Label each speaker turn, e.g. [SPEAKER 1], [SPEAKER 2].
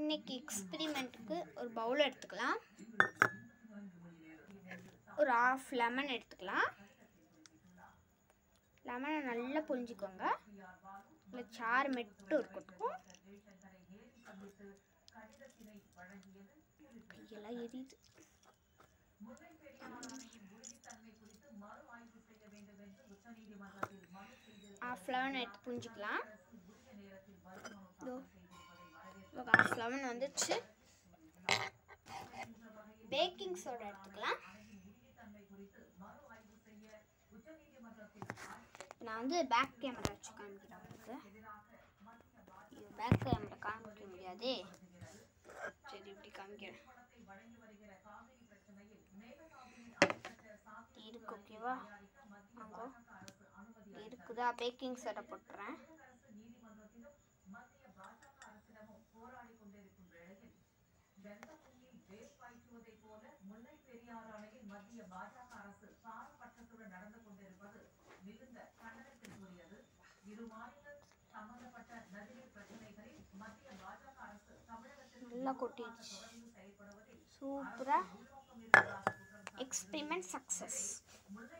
[SPEAKER 1] இன்னைக்கு எக்ஸ்பிரிமெண்ட்டுக்கு ஒரு பவுல் எடுத்துக்கலாம் ஒரு ஆஃப் லெமன் எடுத்துக்கலாம் லெமனை நல்லா புழிஞ்சிக்கோங்க இல்லை சாறு மட்டும் இருக்கட்டும் கையெல்லாம் எரியுது ஆஃப் லெமன் எடுத்து புழிஞ்சிக்கலாம் இதோ ஒரு ஆஃப் லெமன் வந்துச்சு பேக்கிங் சோடா எடுத்துக்கலாம் நான் வந்து பேக் கேமரா வச்சு காமிக்கிறேன் உங்களுக்கு ஐயோ பேக் கேமரா காமிக்க முடியாதே சரி இப்படி காமிக்கிறேன் இருக்கு ஓகேவா அங்கோ இருக்குதா பேக்கிங் சோடா போட்டுறேன் நல்லா கொட்டிடுச்சு சூப்பராக எக்ஸ்பிரிமெண்ட் சக்ஸஸ்